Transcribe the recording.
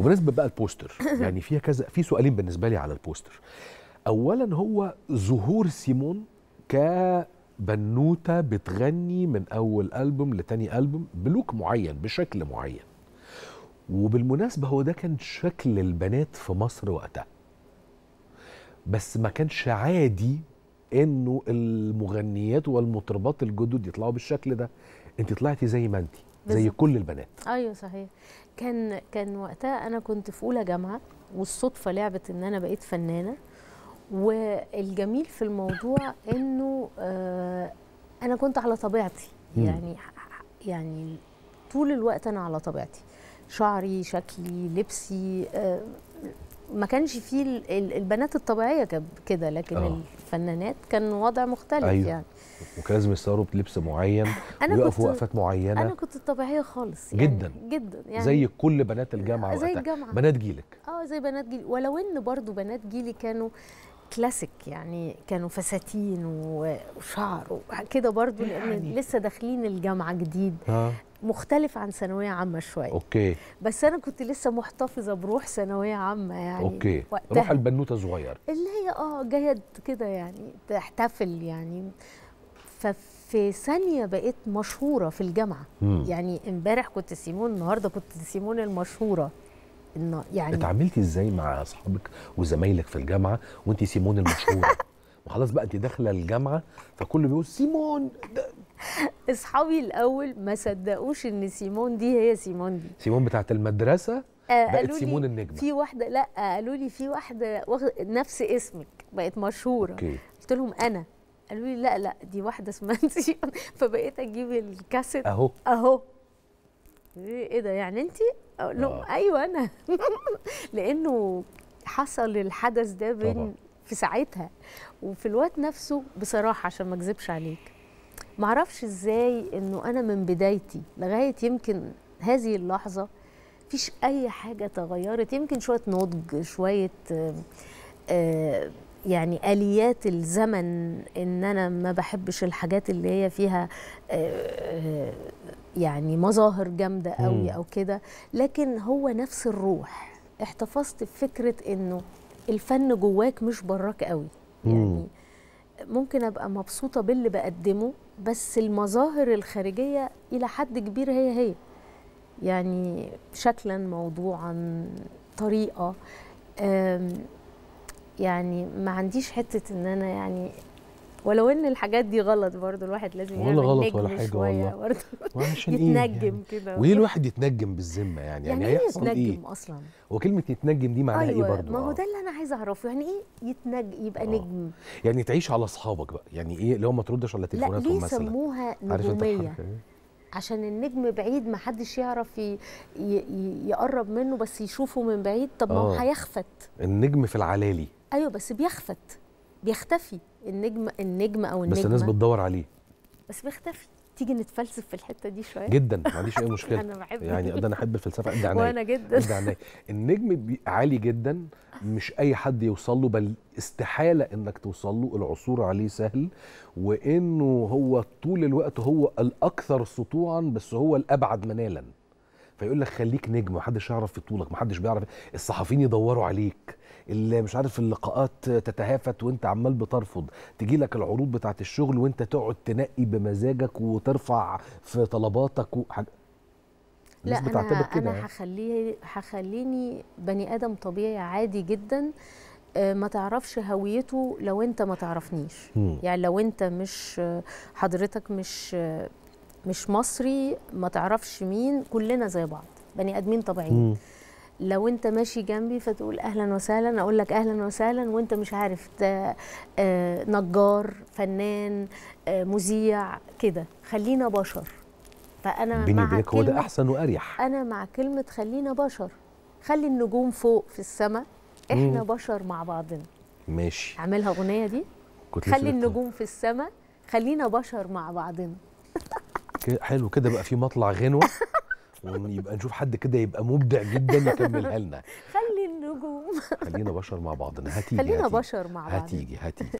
وبالنسبه بقى البوستر يعني فيها كذا في سؤالين بالنسبه لي على البوستر اولا هو ظهور سيمون كبنوته بتغني من اول البوم لتاني البوم بلوك معين بشكل معين وبالمناسبه هو ده كان شكل البنات في مصر وقتها بس ما كانش عادي انه المغنيات والمطربات الجدد يطلعوا بالشكل ده انت طلعتي زي ما انت زي بالظبط. كل البنات ايوه صحيح كان كان وقتها انا كنت في اولى جامعه والصدفه لعبت ان انا بقيت فنانه والجميل في الموضوع انه آه انا كنت على طبيعتي مم. يعني يعني طول الوقت انا على طبيعتي شعري شكلي لبسي آه ما كانش فيه ال- ال- البنات الطبيعيه كب- كده لكن آه. الفنانات كان وضع مختلف أيوة. يعني وكان لازم يصوروا بلبس معين انا ويقفوا كنت وقفات معينه انا كنت طبيعيه خالص يعني جداً. جدا يعني زي كل بنات الجامعه زي وقتها الجامعة. بنات جيلك اه زي بنات جيلي ولو ان برضو بنات جيلي كانوا كلاسيك يعني كانوا فساتين و- وشعر وكده برضو لان يعني. لسه داخلين الجامعه جديد ها مختلف عن ثانويه عامه شويه اوكي بس انا كنت لسه محتفظه بروح ثانويه عامه يعني اوكي روح وقتها البنوته صغير اللي هي اه جايه كده يعني تحتفل يعني ففي ثانيه بقيت مشهوره في الجامعه مم. يعني امبارح كنت سيمون النهارده كنت سيمون المشهوره إنه يعني اتعاملتي ازاي مع اصحابك وزمايلك في الجامعه وانت سيمون المشهوره وخلاص بقى انت داخله الجامعه فكله بيقول سيمون ده اصحابي الاول ما صدقوش ان سيمون دي هي سيمون دي سيمون بتاعت المدرسه آه بقت قالوا سيمون لي النجمة. في واحده لا قالوا لي في واحده واخد نفس اسمك بقت مشهوره اوكي قلت لهم انا قالوا لي لا لا دي واحده اسمها سيمون فبقيت اجيب الكاسيت اهو اهو ايه إيه ده يعني انت اقول لهم آه. ايوه انا لانه حصل الحدث ده بين طبعاً. في ساعتها وفي الوقت نفسه بصراحه عشان ما اكذبش عليك معرفش ازاي انه انا من بدايتي لغايه يمكن هذه اللحظه مفيش اي حاجه تغيرت يمكن شويه نضج شويه آه، آه، يعني اليات الزمن ان انا ما بحبش الحاجات اللي هي فيها آه، آه، يعني مظاهر جامده مم. قوي او كده لكن هو نفس الروح احتفظت بفكره انه الفن جواك مش براك قوي مم. يعني ممكن ابقى مبسوطه باللي بقدمه بس المظاهر الخارجيه الى حد كبير هي هي يعني شكلا موضوعا طريقه أم، يعني ما عنديش حته ان انا يعني ولو ان الحاجات دي غلط برضو الواحد لازم ولا يعمل غلط نجم ولا حاجة شويه والله. برضو وعشان ايه يعني؟ يتنجم كده وايه الواحد يتنجم بالذمه يعني يعني, يعني ايه هيحصل ايه يتنجم اصلا وكلمه يتنجم دي معناها ايوه ايه برضه ما هو آه. ده اللي انا عايزه اعرفه يعني ايه يتنج يبقى آه. نجم يعني تعيش على اصحابك بقى يعني ايه اللي هو ما تردش على لا تليفوناتهم ليه مثلا سموها عارف انت نجوميه الحركة دي؟ عشان النجم بعيد ما حدش يعرف ي... ي... ي- يقرب منه بس يشوفه من بعيد طب ما هو آه. هيخفت النجم في العلالي ايوه بس بيخفت بيختفي النجم النجم او النجمه بس الناس بتدور عليه بس بيختفي تيجي نتفلسف في الحته دي شويه جدا ما عنديش اي مشكله انا بحب يعني ده انا احب الفلسفه قد عينيا وانا جدا قد عينيا النجم بي- عالي جدا مش اي حد يوصل له بل استحاله انك توصل له العثور عليه سهل وانه هو طول الوقت هو الاكثر سطوعا بس هو الابعد منالا فيقول لك خليك نجم محدش يعرف يطولك محدش بيعرف الصحفيين يدوروا عليك اللي مش عارف اللقاءات تتهافت وانت عمال بترفض تجي لك العروض بتاعت الشغل وانت تقعد تنقي بمزاجك وترفع في طلباتك وحاجة. لا الناس بتعتبر انا كده انا يعني. هخليه هخليني بني ادم طبيعي عادي جدا آه، ما تعرفش هويته لو انت ما تعرفنيش مم. يعني لو انت مش آه، حضرتك مش آه، مش مصري ما تعرفش مين كلنا زي بعض بني ادمين طبيعيين مم. لو انت ماشي جنبي فتقول اهلا وسهلا اقول لك اهلا وسهلا وانت مش عارف ده آه، نجار فنان آه، مذيع كده خلينا بشر فانا بيني مع وبينك هو ده كلمة- احسن واريح انا مع كلمه خلينا بشر خلي النجوم فوق في السماء احنا مم. بشر مع بعضنا ماشي اعملها اغنيه دي كنت لسه خلي قلت- النجوم في السماء خلينا بشر مع بعضنا ك- حلو كده بقى في مطلع غنوه ويبقى نشوف حد كده يبقى مبدع جدا يكملها لنا خلي النجوم خلينا بشر مع بعضنا هتيجي خلينا هتيجي. بشر مع بعضنا هتيجي هتيجي